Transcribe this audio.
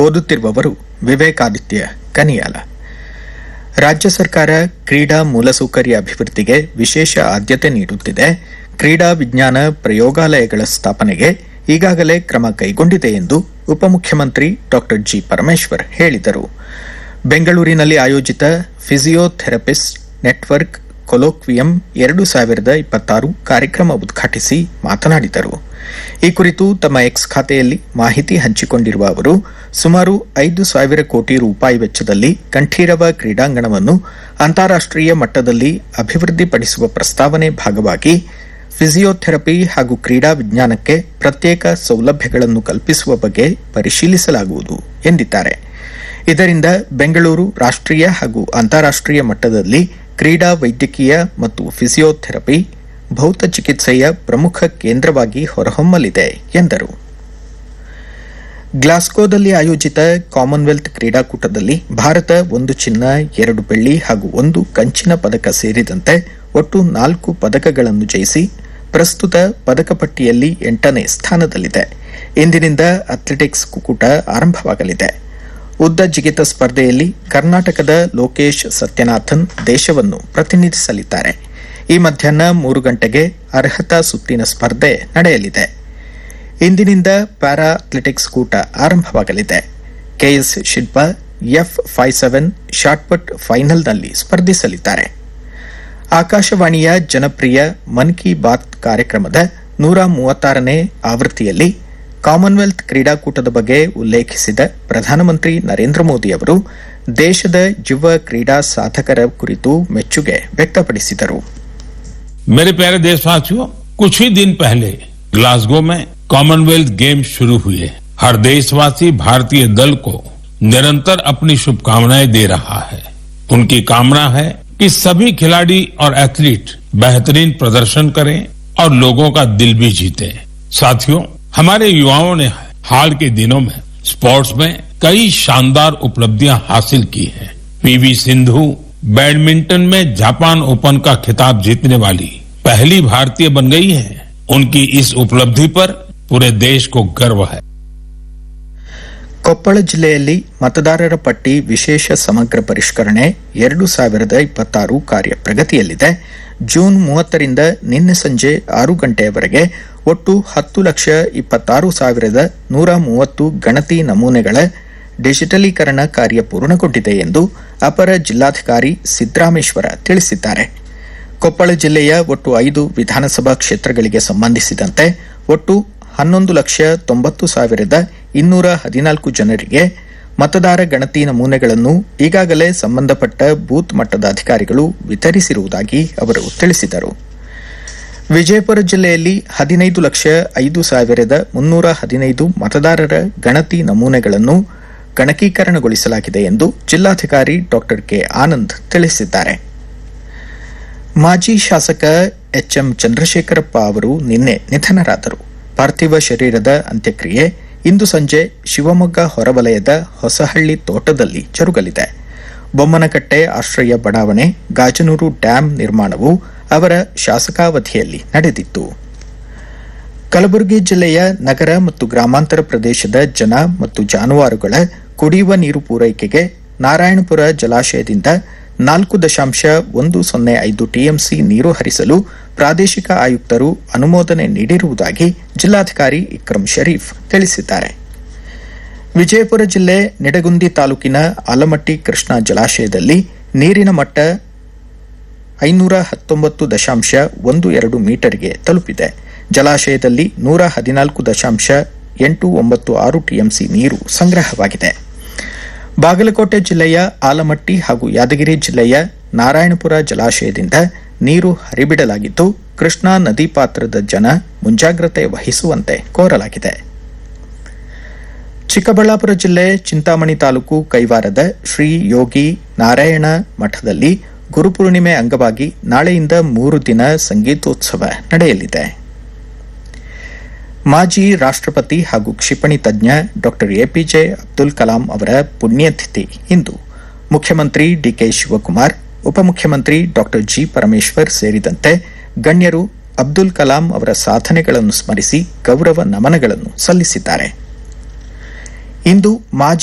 ಓದುತ್ತಿರುವವರು ವಿವೇಕಾದಿತ್ಯ ಕನಿಯಾಲ ರಾಜ್ಯ ಸರ್ಕಾರ ಕ್ರೀಡಾ ಮೂಲಸೌಕರ್ಯ ಅಭಿವೃದ್ಧಿಗೆ ವಿಶೇಷ ಆದ್ಯತೆ ನೀಡುತ್ತಿದೆ ಕ್ರೀಡಾ ವಿಜ್ಞಾನ ಪ್ರಯೋಗಾಲಯಗಳ ಸ್ಥಾಪನೆಗೆ ಈಗಾಗಲೇ ಕ್ರಮ ಕೈಗೊಂಡಿದೆ ಎಂದು ಉಪಮುಖ್ಯಮಂತ್ರಿ ಡಾ ಜಿ ಪರಮೇಶ್ವರ್ ಹೇಳಿದರು ಬೆಂಗಳೂರಿನಲ್ಲಿ ಆಯೋಜಿತ ಫಿಸಿಯೋಥೆರಪಿಸ್ಟ್ ನೆಟ್ವರ್ಕ್ ಕೊಲೋಕ್ವಿಯಂ ಎರಡು ಸಾವಿರದ ಇಪ್ಪತ್ತಾರು ಕಾರ್ಯಕ್ರಮ ಉದ್ಘಾಟಿಸಿ ಮಾತನಾಡಿದರು ಈ ಕುರಿತು ತಮ್ಮ ಎಕ್ಸ್ ಖಾತೆಯಲ್ಲಿ ಮಾಹಿತಿ ಹಂಚಿಕೊಂಡಿರುವ ಅವರು ಸುಮಾರು ಐದು ಸಾವಿರ ಕೋಟಿ ರೂಪಾಯಿ ವೆಚ್ಚದಲ್ಲಿ ಕಂಠೀರವ ಕ್ರೀಡಾಂಗಣವನ್ನು ಅಂತಾರಾಷ್ಟೀಯ ಮಟ್ಟದಲ್ಲಿ ಅಭಿವೃದ್ಧಿಪಡಿಸುವ ಪ್ರಸ್ತಾವನೆ ಭಾಗವಾಗಿ ಫಿಸಿಯೋಥೆರಪಿ ಹಾಗೂ ಕ್ರೀಡಾ ವಿಜ್ಞಾನಕ್ಕೆ ಪ್ರತ್ಯೇಕ ಸೌಲಭ್ಯಗಳನ್ನು ಕಲ್ಪಿಸುವ ಬಗ್ಗೆ ಪರಿಶೀಲಿಸಲಾಗುವುದು ಎಂದಿದ್ದಾರೆ ಇದರಿಂದ ಬೆಂಗಳೂರು ರಾಷ್ಟೀಯ ಹಾಗೂ ಅಂತಾರಾಷ್ಟೀಯ ಮಟ್ಟದಲ್ಲಿ ಕ್ರೀಡಾ ವೈದ್ಯಕೀಯ ಮತ್ತು ಫಿಸಿಯೋಥೆರಪಿ ಭೌತ ಚಿಕಿತ್ಸೆಯ ಪ್ರಮುಖ ಕೇಂದ್ರವಾಗಿ ಹೊರಹೊಮ್ಮಲಿದೆ ಎಂದರು ಗ್ಲಾಸ್ಗೋದಲ್ಲಿ ಆಯೋಜಿತ ಕಾಮನ್ವೆಲ್ತ್ ಕ್ರೀಡಾಕೂಟದಲ್ಲಿ ಭಾರತ ಒಂದು ಚಿನ್ನ ಎರಡು ಬೆಳ್ಳಿ ಹಾಗೂ ಒಂದು ಕಂಚಿನ ಪದಕ ಸೇರಿದಂತೆ ಒಟ್ಟು ನಾಲ್ಕು ಪದಕಗಳನ್ನು ಜಯಿಸಿ ಪ್ರಸ್ತುತ ಪದಕ ಪಟ್ಟಿಯಲ್ಲಿ ಎಂಟನೇ ಸ್ಥಾನದಲ್ಲಿದೆ ಇಂದಿನಿಂದ ಅಥ್ಲೆಟಿಕ್ಸ್ ಕುಕೂಟ ಆರಂಭವಾಗಲಿದೆ ಉದ್ದ ಜಿಗಿತ ಸ್ಪರ್ಧೆಯಲ್ಲಿ ಕರ್ನಾಟಕದ ಲೋಕೇಶ್ ಸತ್ಯನಾಥನ್ ದೇಶವನ್ನು ಪ್ರತಿನಿಧಿಸಲಿದ್ದಾರೆ ಈ ಮಧ್ಯಾಹ್ನ ಮೂರು ಗಂಟೆಗೆ ಅರ್ಹತಾ ಸುತ್ತಿನ ಸ್ಪರ್ಧೆ ನಡೆಯಲಿದೆ ಇಂದಿನಿಂದ ಪ್ಯಾರಾ ಅಥ್ಲೆಟಿಕ್ಸ್ ಕೂಟ ಆರಂಭವಾಗಲಿದೆ KS Shilpa F five seven shot put ಫೈನಲ್ನಲ್ಲಿ ಸ್ಪರ್ಧಿಸಲಿದ್ದಾರೆ ಆಕಾಶವಾಣಿಯ ಜನಪ್ರಿಯ ಮನ್ ಕಿ ಬಾತ್ ಕಾರ್ಯಕ್ರಮದ ನೂರ ಮೂವತ್ತಾರನೇ ಆವೃತ್ತಿಯಲ್ಲಿ ಕಾಮನ್ವೆಲ್ತ್ ಕ್ರೀಡಾಕೂಟದ ಬಗ್ಗೆ ಉಲ್ಲೇಖಿಸಿದ ಪ್ರಧಾನಮಂತ್ರಿ ನರೇಂದ್ರ ಮೋದಿ ಅವರು ದೇಶದ ಯುವ ಕ್ರೀಡಾ ಸಾಧಕರ ಕುರಿತು ಮೆಚ್ಚುಗೆ ವ್ಯಕ್ತಪಡಿಸಿದರು मेरे प्यारे देशवासियों कुछ ही दिन पहले ग्लासगो में कॉमनवेल्थ गेम्स शुरू हुए हर देशवासी भारतीय दल को निरंतर अपनी शुभकामनाएं दे रहा है उनकी कामना है कि सभी खिलाड़ी और एथलीट बेहतरीन प्रदर्शन करें और लोगों का दिल भी जीते साथियों हमारे युवाओं ने हाल के दिनों में स्पोर्ट्स में कई शानदार उपलब्धियां हासिल की हैं पीवी सिंधु बैडमिंटन में जापान ओपन का खिताब जीतने वाली पहली भारतीय बन गई है उनकी इस उपलब्धि पर पूरे देश को गर्व है ಕೊಪ್ಪಳ ಜಿಲ್ಲೆಯಲ್ಲಿ ಮತದಾರರ ಪಟ್ಟಿ ವಿಶೇಷ ಸಮಗ್ರ ಪರಿಷ್ಕರಣೆ ಎರಡು ಸಾವಿರದ ಇಪ್ಪತ್ತಾರು ಕಾರ್ಯ ಪ್ರಗತಿಯಲ್ಲಿದೆ ಜೂನ್ ಮೂವತ್ತರಿಂದ ನಿನ್ನೆ ಸಂಜೆ ಆರು ಗಂಟೆಯವರೆಗೆ ಒಟ್ಟು ಹತ್ತು ಲಕ್ಷ ಇಪ್ಪತ್ತಾರು ಸಾವಿರದ ನೂರ ಮೂವತ್ತು ಗಣತಿ ನಮೂನೆಗಳ ಡಿಜಿಟಲೀಕರಣ ಕಾರ್ಯ ಪೂರ್ಣಗೊಂಡಿದೆ ಎಂದು ಅಪರ ಜಿಲ್ಲಾಧಿಕಾರಿ ಸಿದ್ದರಾಮೇಶ್ವರ ತಿಳಿಸಿದ್ದಾರೆ ಕೊಪ್ಪಳ ಜಿಲ್ಲೆಯ ಒಟ್ಟು ಐದು ವಿಧಾನಸಭಾ ಕ್ಷೇತ್ರಗಳಿಗೆ ಸಂಬಂಧಿಸಿದಂತೆ ಒಟ್ಟು ಹನ್ನೊಂದು ಲಕ್ಷ ತೊಂಬತ್ತು ಸಾವಿರದ ಇನ್ನೂರ ಹದಿನಾಲ್ಕು ಜನರಿಗೆ ಮತದಾರ ಗಣತಿ ನಮೂನೆಗಳನ್ನು ಈಗಾಗಲೇ ಸಂಬಂಧಪಟ್ಟ ಬೂತ್ ಮಟ್ಟದ ಅಧಿಕಾರಿಗಳು ವಿತರಿಸಿರುವುದಾಗಿ ಅವರು ತಿಳಿಸಿದರು ವಿಜಯಪುರ ಜಿಲ್ಲೆಯಲ್ಲಿ ಹದಿನೈದು ಲಕ್ಷ ಐದು ಸಾವಿರದ ಮುನ್ನೂರ ಹದಿನೈದು ಮತದಾರರ ಗಣತಿ ನಮೂನೆಗಳನ್ನು ಗಣಕೀಕರಣಗೊಳಿಸಲಾಗಿದೆ ಎಂದು ಜಿಲ್ಲಾಧಿಕಾರಿ ಡಾ ಕೆ ಆನಂದ್ ತಿಳಿಸಿದ್ದಾರೆ ಮಾಜಿ ಶಾಸಕ ಎಚ್ಎಂ ಚಂದ್ರಶೇಖರಪ್ಪ ಅವರು ನಿನ್ನೆ ನಿಧನರಾದರು ಪಾರ್ಥಿವ ಶರೀರದ ಅಂತ್ಯಕ್ರಿಯೆ ಇಂದು ಸಂಜೆ ಶಿವಮೊಗ್ಗ ಹೊರವಲಯದ ಹೊಸಹಳ್ಳಿ ತೋಟದಲ್ಲಿ ಜರುಗಲಿದೆ ಬೊಮ್ಮನಕಟ್ಟೆ ಆಶ್ರಯ ಬಡಾವಣೆ ಗಾಜನೂರು ಡ್ಯಾಂ ನಿರ್ಮಾಣವು ಅವರ ಶಾಸಕಾವಧಿಯಲ್ಲಿ ನಡೆದಿತ್ತು ಕಲಬುರಗಿ ಜಿಲ್ಲೆಯ ನಗರ ಮತ್ತು ಗ್ರಾಮಾಂತರ ಪ್ರದೇಶದ ಜನ ಮತ್ತು ಜಾನುವಾರುಗಳ ಕುಡಿಯುವ ನೀರು ಪೂರೈಕೆಗೆ ನಾರಾಯಣಪುರ ಜಲಾಶಯದಿಂದ ನಾಲ್ಕು ದಶಾಂಶ ಒಂದು ಸೊನ್ನೆ ಐದು ಟಿಎಂಸಿ ನೀರು ಹರಿಸಲು ಪ್ರಾದೇಶಿಕ ಆಯುಕ್ತರು ಅನುಮೋದನೆ ನೀಡಿರುವುದಾಗಿ ಜಿಲ್ಲಾಧಿಕಾರಿ ಇಕ್ರಂ ಶರೀಫ್ ತಿಳಿಸಿದ್ದಾರೆ ವಿಜಯಪುರ ಜಿಲ್ಲೆ ನಿಡಗುಂದಿ ತಾಲೂಕಿನ ಆಲಮಟ್ಟಿ ಕೃಷ್ಣಾ ಜಲಾಶಯದಲ್ಲಿ ನೀರಿನ ಮಟ್ಟ ಐನೂರ ಹತ್ತೊಂಬತ್ತು ದಶಾಂಶ ಒಂದು ಎರಡು ಮೀಟರ್ಗೆ ತಲುಪಿದೆ ಜಲಾಶಯದಲ್ಲಿ ನೂರ ಹದಿನಾಲ್ಕು ದಶಾಂಶ ಎಂಟು ಒಂಬತ್ತು ಆರು ಟಿಎಂಸಿ ನೀರು ಸಂಗ್ರಹವಾಗಿದೆ ಬಾಗಲಕೋಟೆ ಜಿಲ್ಲೆಯ ಆಲಮಟ್ಟಿ ಹಾಗೂ ಯಾದಗಿರಿ ಜಿಲ್ಲೆಯ ನಾರಾಯಣಪುರ ಜಲಾಶಯದಿಂದ ನೀರು ಹರಿಬಿಡಲಾಗಿದ್ದು ಕೃಷ್ಣಾ ನದಿ ಪಾತ್ರದ ಜನ ಮುಂಜಾಗ್ರತೆ ವಹಿಸುವಂತೆ ಕೋರಲಾಗಿದೆ ಚಿಕ್ಕಬಳ್ಳಾಪುರ ಜಿಲ್ಲೆ ಚಿಂತಾಮಣಿ ತಾಲೂಕು ಕೈವಾರದ ಶ್ರೀ ಯೋಗಿ ನಾರಾಯಣ ಮಠದಲ್ಲಿ ಗುರುಪೂರ್ಣಿಮೆ ಅಂಗವಾಗಿ ನಾಳೆಯಿಂದ ಮೂರು ದಿನ ಸಂಗೀತೋತ್ಸವ ನಡೆಯಲಿದೆ ಮಾಜಿ ರಾಷ್ಟ್ರಪತಿ ಹಾಗೂ ಕ್ಷಿಪಣಿ ತಜ್ಞ ಡಾ ಎಪಿಜೆ ಅಬ್ದುಲ್ ಕಲಾಂ ಅವರ ಪುಣ್ಯತಿಥಿ ಇಂದು ಮುಖ್ಯಮಂತ್ರಿ ಡಿಕೆ ಶಿವಕುಮಾರ್ ಉಪಮುಖ್ಯಮಂತ್ರಿ ಡಾ ಜಿ ಪರಮೇಶ್ವರ್ ಸೇರಿದಂತೆ ಗಣ್ಯರು ಅಬ್ದುಲ್ ಕಲಾಂ ಅವರ ಸಾಧನೆಗಳನ್ನು ಸ್ಮರಿಸಿ ಗೌರವ ನಮನಗಳನ್ನು ಸಲ್ಲಿಸಿದ್ದಾರೆ ಇಂದು ಮಾಜಿ